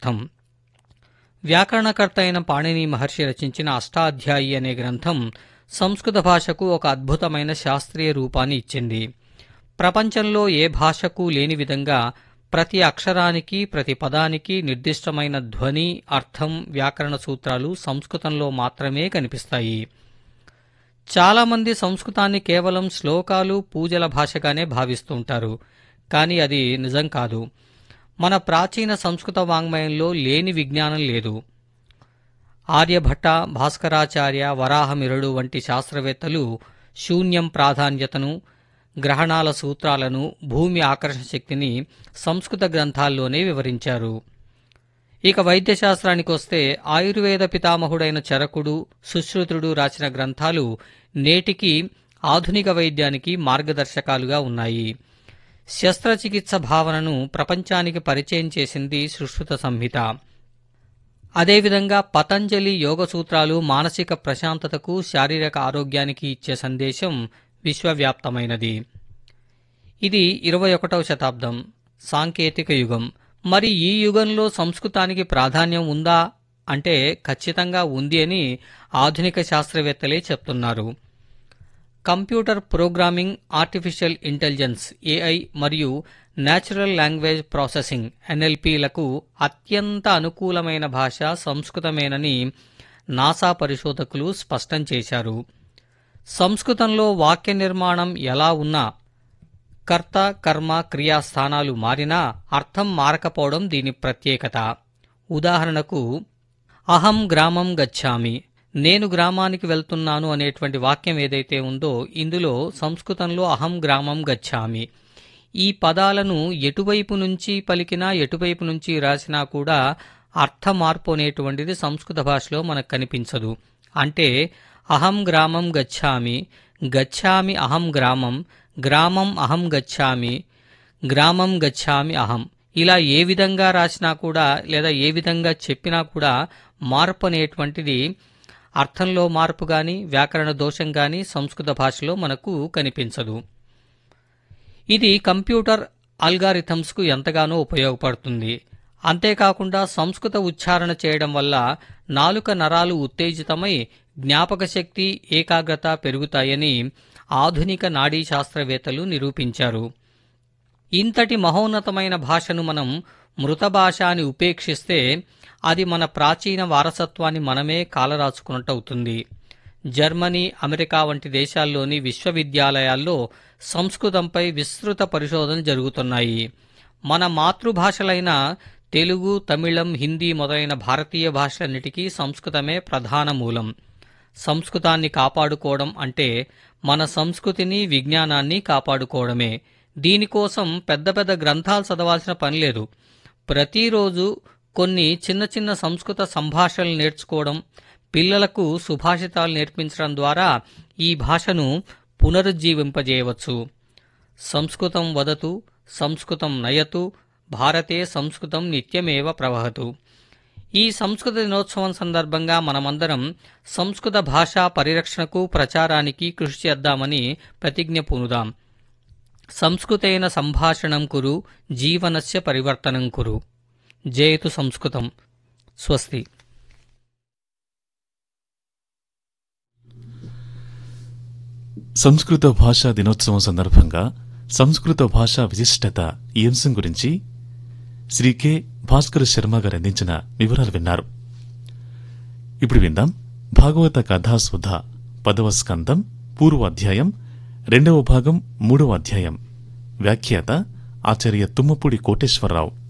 అర్థం వ్యాకరణకర్త అయిన పాణిని మహర్షి రచించిన అష్టాధ్యాయి అనే గ్రంథం సంస్కృత భాషకు ఒక అద్భుతమైన శాస్త్రీయ రూపాన్ని ఇచ్చింది ప్రపంచంలో ఏ భాషకు లేని విధంగా ప్రతి అక్షరానికి ప్రతి పదానికి నిర్దిష్టమైన ధ్వని అర్థం వ్యాకరణ సూత్రాలు సంస్కృతంలో మాత్రమే కనిపిస్తాయి చాలామంది సంస్కృతాన్ని కేవలం శ్లోకాలు పూజల భాషగానే భావిస్తూ ఉంటారు కానీ అది నిజం కాదు మన ప్రాచీన సంస్కృత వాంగ్మయంలో లేని విజ్ఞానం లేదు ఆర్యభట్ట భాస్కరాచార్య వరాహమిరుడు వంటి శాస్త్రవేత్తలు శూన్యం ప్రాధాన్యతను గ్రహణాల సూత్రాలను భూమి ఆకర్షణ శక్తిని సంస్కృత గ్రంథాల్లోనే వివరించారు ఇక వైద్యశాస్త్రానికి వస్తే ఆయుర్వేద పితామహుడైన చరకుడు సుశ్రుతుడు రాసిన గ్రంథాలు నేటికి ఆధునిక వైద్యానికి మార్గదర్శకాలుగా ఉన్నాయి శస్త్రచికిత్స భావనను ప్రపంచానికి పరిచయం చేసింది సుశ్రుత సంహిత అదేవిధంగా పతంజలి యోగ సూత్రాలు మానసిక ప్రశాంతతకు శారీరక ఆరోగ్యానికి ఇచ్చే సందేశం విశ్వవ్యాప్తమైనది ఇది ఇరవై ఒకటవ శతాబ్దం సాంకేతిక యుగం మరి ఈ యుగంలో సంస్కృతానికి ప్రాధాన్యం ఉందా అంటే ఖచ్చితంగా ఉంది అని ఆధునిక శాస్త్రవేత్తలే చెప్తున్నారు computer programming artificial intelligence AI మరియు నేచురల్ లాంగ్వేజ్ ప్రాసెసింగ్ ఎన్ఎల్పిలకు అత్యంత అనుకూలమైన భాష సంస్కృతమేనని నాసా పరిశోధకులు స్పష్టం చేశారు సంస్కృతంలో వాక్య నిర్మాణం ఎలా ఉన్నా కర్త కర్మ క్రియా స్థానాలు మారినా అర్థం మారకపోవడం దీని ప్రత్యేకత ఉదాహరణకు అహం గ్రామం గచ్చామి నేను గ్రామానికి వెళ్తున్నాను అనేటువంటి వాక్యం ఏదైతే ఉందో ఇందులో సంస్కృతంలో అహం గ్రామం గచ్చామి ఈ పదాలను ఎటువైపు నుంచి పలికినా ఎటువైపు నుంచి రాసినా కూడా అర్థ మార్పు అనేటువంటిది సంస్కృత భాషలో మనకు కనిపించదు అంటే అహం గ్రామం గచ్చామి గచ్చామి అహం గ్రామం గ్రామం అహం గచ్చామి గ్రామం గచ్చామి అహం ఇలా ఏ విధంగా రాసినా కూడా లేదా ఏ విధంగా చెప్పినా కూడా మార్పు అనేటువంటిది అర్థంలో మార్పు గాని వ్యాకరణ దోషం గాని సంస్కృత భాషలో మనకు కనిపించదు ఇది కంప్యూటర్ అల్గారిథమ్స్కు ఎంతగానో ఉపయోగపడుతుంది అంతేకాకుండా సంస్కృత ఉచ్చారణ చేయడం వల్ల నాలుక నరాలు ఉత్తేజితమై జ్ఞాపక శక్తి ఏకాగ్రత పెరుగుతాయని ఆధునిక నాడీ శాస్త్రవేత్తలు నిరూపించారు ఇంతటి మహోన్నతమైన భాషను మనం మృత భాష అని ఉపేక్షిస్తే అది మన ప్రాచీన వారసత్వాన్ని మనమే కాలరాచుకున్నట్టవుతుంది జర్మనీ అమెరికా వంటి దేశాల్లోని విశ్వవిద్యాలయాల్లో సంస్కృతంపై విస్తృత పరిశోధనలు జరుగుతున్నాయి మన మాతృభాషలైన తెలుగు తమిళం హిందీ మొదలైన భారతీయ భాషలన్నిటికీ సంస్కృతమే ప్రధాన మూలం సంస్కృతాన్ని కాపాడుకోవడం అంటే మన సంస్కృతిని విజ్ఞానాన్ని కాపాడుకోవడమే దీనికోసం పెద్ద పెద్ద గ్రంథాలు చదవాల్సిన పని లేదు ప్రతిరోజు కొన్ని చిన్న చిన్న సంస్కృత సంభాషణలు నేర్చుకోవడం పిల్లలకు సుభాషితాలు నేర్పించడం ద్వారా ఈ భాషను పునరుజ్జీవింపజేయవచ్చు సంస్కృతం వదతు సంస్కృతం నయతు భారతే సంస్కృతం నిత్యమేవ ప్రవహతు ఈ సంస్కృత దినోత్సవం సందర్భంగా మనమందరం సంస్కృత భాషా పరిరక్షణకు ప్రచారానికి కృషి చేద్దామని ప్రతిజ్ఞ పూనుదాం సంస్కృతేన సంభాషణం కురు జీవనస్య పరివర్తనం కురు జయతు సంస్కృతం స్వస్తి సంస్కృత భాషా దినోత్సవం సందర్భంగా సంస్కృత భాషా విశిష్టత ఈ అంశం గురించి శ్రీ కె భాస్కర్ శర్మ గారు అందించిన వివరాలు విన్నారు ఇప్పుడు విందాం భాగవత కథాసుధ పదవ స్కందం పూర్వ అధ్యాయం రెండవ భాగం మూడవ అధ్యాయం వ్యాఖ్యాత ఆచార్య తుమ్మపూడి కోటేశ్వరరావు